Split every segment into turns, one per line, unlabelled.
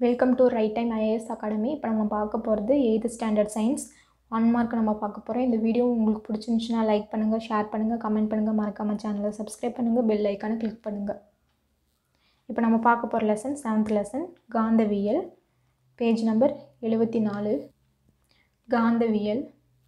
welcome to right time IAS academy இப்போ நம்ம பார்க்க போகிறது eighth standard science one mark நம்ம பார்க்க போகிறோம் இந்த வீடியோ உங்களுக்கு பிடிச்சிருந்துச்சுன்னா லைக் பண்ணுங்கள் ஷேர் பண்ணுங்கள் கமெண்ட் பண்ணுங்கள் மறக்காம சேனலை சப்ஸ்கிரைப் பண்ணுங்கள் பெல் ஐக்கானை கிளிக் பண்ணுங்கள் இப்போ நம்ம பார்க்க போகிற லெசன் செவன்த் லெசன் காந்தவியல் பேஜ் நம்பர் எழுபத்தி நாலு காந்தவியல்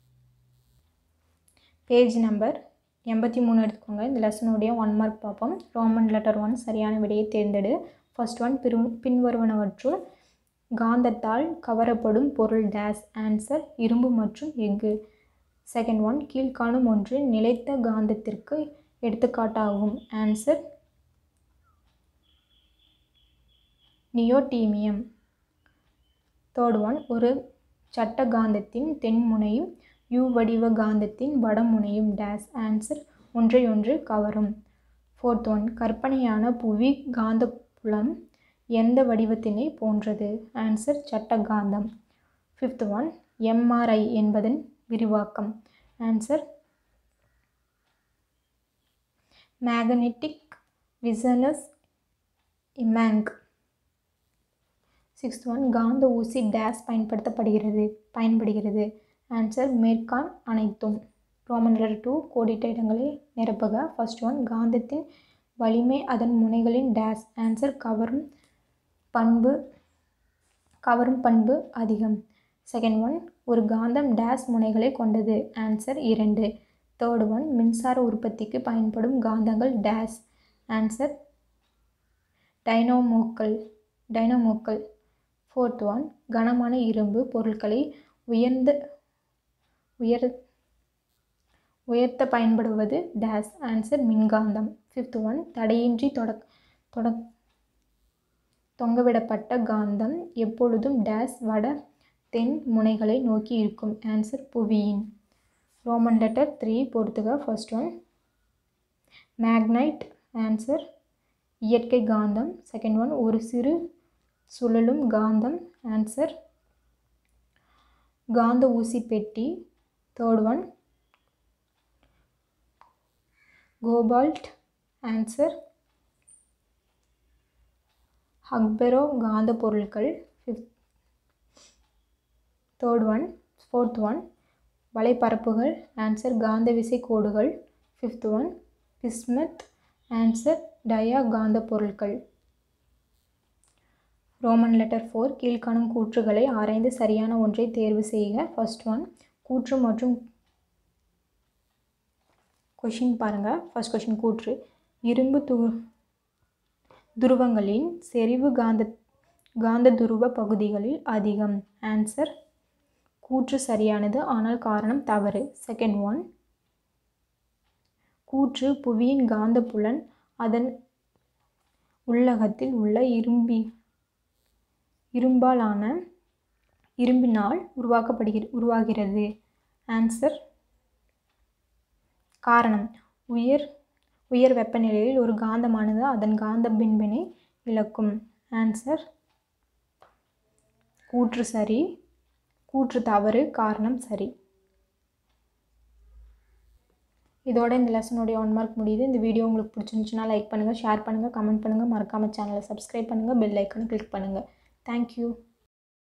பேஜ் நம்பர் எண்பத்தி மூணு எடுத்துக்கோங்க இந்த லெசனுடைய ஒன் மார்க் பார்ப்போம் ரோமன் லெட்டர் ஒன் சரியான விடையை தேர்ந்தெடு ஃபர்ஸ்ட் ஒன் பிரு பின்வருவனவற்றுள் காந்தத்தால் கவரப்படும் பொருள் டேஸ் ஆன்சர் இரும்பு மற்றும் எஃகு செகண்ட் ஒன் கீழ்காணும் ஒன்று நிலைத்த காந்தத்திற்கு எடுத்துக்காட்டாகும் ஆன்சர் நியோடீமியம் தேர்ட் ஒன் ஒரு சட்ட காந்தத்தின் தென்முனையும் யூ வடிவ காந்தத்தின் வடமுனையும் டேஸ் ஆன்சர் ஒன்றையொன்று கவரும் ஃபோர்த் ஒன் கற்பனையான புவி காந்தப்புலம் எந்த வடிவத்தினை போன்றது ஆன்சர் சட்ட காந்தம் ஃபிஃப்த் ஒன் எம்ஆர்ஐ என்பதன் விரிவாக்கம் answer magnetic resonance imaging sixth one காந்த ஊசி டேஸ் பயன்படுத்தப்படுகிறது பயன்படுகிறது ஆன்சர் மேற்கான் அனைத்தும் ரோமன் லெட்டர் டூ கோடிட்ட இடங்களை நிரப்புக ஃபர்ஸ்ட் ஒன் காந்தத்தின் வலிமை அதன் முனைகளின் டேஸ் ஆன்சர் கவரும் பண்பு கவரும் பண்பு அதிகம் செகண்ட் ஒன் ஒரு காந்தம் டேஸ் முனைகளை கொண்டது ஆன்சர் இரண்டு தேர்ட் ஒன் மின்சார உற்பத்திக்கு பயன்படும் காந்தங்கள் டேஸ் ஆன்சர் டைனோமோக்கள் டைனமோக்கள் ஃபோர்த் ஒன் கனமான இரும்பு பொருட்களை உயர்ந்த உயர் உயர்த்த பயன்படுவது டேஸ் ஆன்சர் மின்காந்தம் ஃபிஃப்த் ஒன் தடையின்றி தொட தொட தொங்கவிடப்பட்ட காந்தம் எப்பொழுதும் டேஸ் வட தென் முனைகளை நோக்கி இருக்கும் ஆன்சர் புவியின் ரோமன் லெட்டர் த்ரீ பொறுத்துக ஃபர்ஸ்ட் ஒன் மேக்னைட் ஆன்சர் இயற்கை காந்தம் செகண்ட் ஒன் ஒரு சிறு சுழலும் காந்தம் ஆன்சர் காந்த ஊசி பெட்டி தேர்ட் ஒன் கோபால்ட் ஆன்சர் ஹக்பெரோ காந்த பொருட்கள் fifth third one fourth one வலைப்பரப்புகள் ஆன்சர் காந்த விசை கோடுகள் ஃபிஃப்த் ஒன் பிஸ்மத் ஆன்சர் டயா காந்த பொருட்கள் ரோமன் லெட்டர் ஃபோர் கீழ்காணும் கூற்றுகளை ஆராய்ந்து சரியான ஒன்றை தேர்வு செய்க ஃபர்ஸ்ட் ஒன் கூற்று மற்றும் கொஷின் பாருங்கள் ஃபர்ஸ்ட் கொஷின் கூற்று இரும்பு து துருவங்களின் செறிவு காந்த காந்த துருவ பகுதிகளில் அதிகம் ஆன்சர் கூற்று சரியானது ஆனால் காரணம் தவறு செகண்ட் ஒன் கூற்று புவியின் காந்தப்புலன் அதன் உள்ளகத்தில் உள்ள இரும்பி இரும்பாலான இரும்பினால் உருவாக்கப்படுகிற உருவாகிறது ஆன்சர் காரணம் உயர் உயர் வெப்பநிலையில் ஒரு காந்தமானது அதன் காந்த பின்பினை இழக்கும் ஆன்சர் கூற்று சரி கூற்று தவறு காரணம் சரி இதோட இந்த லெசனுடைய ஒன் மார்க் முடியுது இந்த வீடியோ உங்களுக்கு பிடிச்சிருந்துச்சுன்னா லைக் பண்ணுங்கள் ஷேர் பண்ணுங்கள் கமெண்ட் பண்ணுங்கள் மறக்காமல் சேனலை சப்ஸ்கிரைப் பண்ணுங்கள் பெல் ஐக்கனை கிளிக் பண்ணுங்கள் தேங்க்யூ